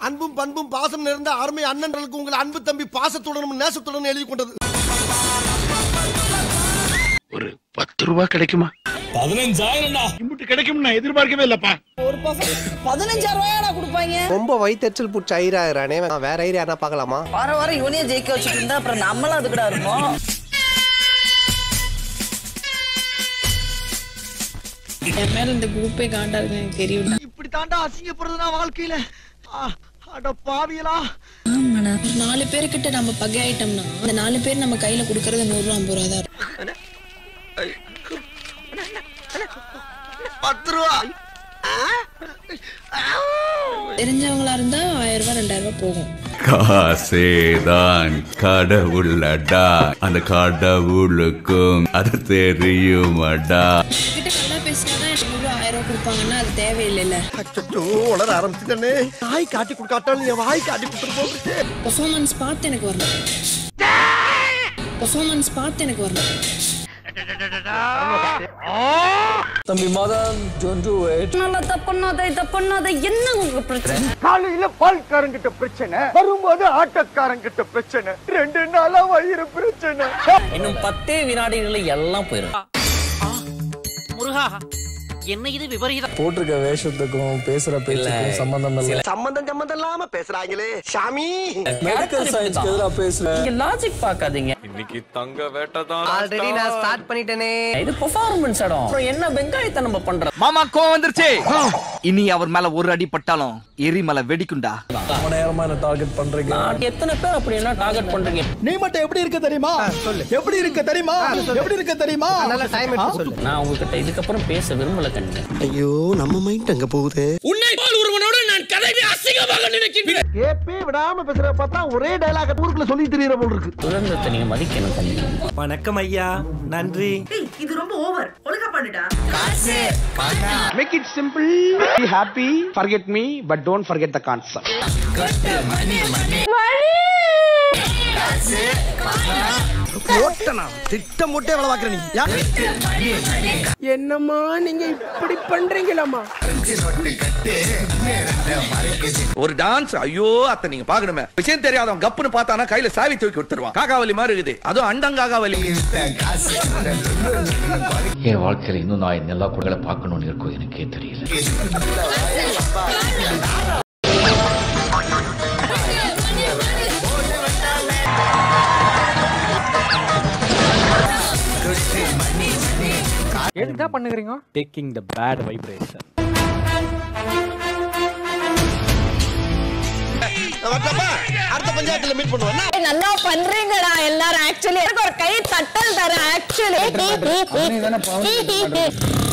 அன்பும் பண்பும் பாசம் நிறைந்த அருமை அண்ணன்களுக்கு உங்கள் அன்பு தம்பி பாசத்துடனும் நேசத்துடனும் எழுதி கொண்டது ஒரு பத்து ரூபா கிடைக்குமா பதினஞ்சாயிரம்டா இம்புட்டு கிடைக்கும் நான் எதிர்பார்க்கவே இல்லப்பா ஒரு பசங்க பதினஞ்சாயிரம் ரூபாயாடா கொடுப்பாங்க ரொம்ப வயிற்றுச்சல் பிடிச்ச ஐராயிரானே வேற ஐரியா என்ன பார்க்கலாமா வர வர இவனையே ஜெயிக்க வச்சுட்டு இருந்தா அப்புறம் நம்மளும் அதுக்குடா இருப்போம் என் மேல இந்த குரூப்பே காண்டா இருக்கு எனக்கு தெரியும் இப்படி தாண்டா அசிங்கப்படுறதுனா வாழ்க்கையில அட பாவியலா ஆமாண்ணா ஒரு நாலு பேர்கிட்ட நம்ம பகை ஆயிட்டோம்னா அந்த நாலு பேர் நம்ம கையில கொடுக்கறது நூறு ரூபா ஐம்பது ரூபா தான் இருக்கும் பத்து ரூபா தெரிஞ்சவங்களா இருந்தா ஆயிரம் ரூபாய் ரெண்டாயிரம் ரூபாய் போகும் காசேதான் கடவுளடா அந்த கடவுளுக்கும் அது தெரியுமடா கிட்ட நல்லா பேசினாதான் எனக்கு நூறு ரூபா ஆயிரம் ரூபாய் கொடுப்பாங்கன்னா அது தேவையில்லைல்ல அச்சோ உளர ஆரம்பிச்சுட்டனே வாய் காட்டி கொடுக்காட்டாலும் என் வாய் காட்டி கொடுத்துட்டு போகுது பெர்ஃபார்மன்ஸ் பார்த்து எனக்கு வரணும் பெர்ஃபார்மன்ஸ் பார்த்து எனக்கு வரணும் தம்பி மதன் டோன்ட் டு இட் நல்லா தப்புனாத இதை பண்ணாத என்ன உங்களுக்கு பிரச்சனை காலையில பால்காரங்கிட்ட பிரச்சனை வரும்போது ஆட்டக்காரங்கிட்ட பிரச்சனை ரெண்டு நாளா வயிறு பிரச்சனை இன்னும் பத்தே வினாடிகளில் எல்லாம் போயிடும் முருகா என்ன இது விபரீதம் போட்டிருக்க வேஷத்துக்கும் பேசுற பேச்சுக்கும் சம்பந்தம் இல்ல சம்பந்தம் சம்பந்தம் இல்லாம பேசுறாங்களே சாமி மெடிக்கல் சயின்ஸ்க்கு எதிராக பேசுறேன் இங்க லாஜிக் பார்க்காதீங்க ஆல்ரெடி நான் ஸ்டார்ட் பண்ணிட்டேனே இது பெர்ஃபார்மன்ஸ் இடம் அப்புறம் என்ன வெங்காயத்தை நம்ம பண்றோம் மாமா கோவம் வந்துருச்சு இனி அவர் மேல ஒரு அடி பட்டாலும் எரிமலை வெடிக்குண்டா ரொம்ப நேரமா என்ன டார்கெட் பண்றீங்க எத்தனை பேர் அப்படி என்ன டார்கெட் பண்றீங்க நீ மட்டும் எப்படி இருக்க தெரியுமா எப்படி இருக்க தெரியுமா எப்படி இருக்க தெரியுமா நல்ல டைம் எடுத்து சொல்லு நான் உங்ககிட்ட இதுக்கப்புறம் பேச விரும்பல கண்ணு ஐயோ நம்ம மைண்ட் அங்க போகுது உன்னை போல் ஒருவனோடு நான் கதையை அசிங்கமாக நினைக்கின்றேன் கேப்பே விடாம பேசுற பார்த்தா ஒரே டயலாக் ஊருக்குள்ள சொல்லி தெரியற போல் இருக்கு சுதந்திரத்தை நீங்க மதிக்கணும் கண்ணு வணக்கம் ஐயா நன்றி இது ரொம்ப ஓவர் ஒழுங்கா பண்ணுடா make it simple be happy forget me but don't forget the concept ஓட்டனா திட்டம் போட்டே வேலை பாக்குற நீ யா? என்னம்மா நீங்க இப்படி பண்றீங்களாமா ஒரு டான்ஸ் ஐயோ அத்தை நீங்க பாக்கணுமே விஷயம் தெரியாதவன் கப்புன்னு பார்த்தானா கையில சாவி தூக்கி கொடுத்துருவான் காகாவலி மாதிரி இருக்குது அதுவும் அண்டங்காகாவலி என் வாழ்க்கையில இன்னும் நான் எல்லா குழந்தைகளை பார்க்கணும்னு இருக்கும் எனக்கே தெரியல எதுக்கு பண்ணுகிறீங்க டேக்கிங் த பேட் வைப்ரேஷன் வரட்டப்பா? அடுத்த பஞ்சாயத்துல மீட் பண்ணுவேன் நல்லா பண்றீங்கடா எல்லாரும் ஆக்சுவலி எனக்கு ஒரு கை தட்டல் தர ஆக்சுவலி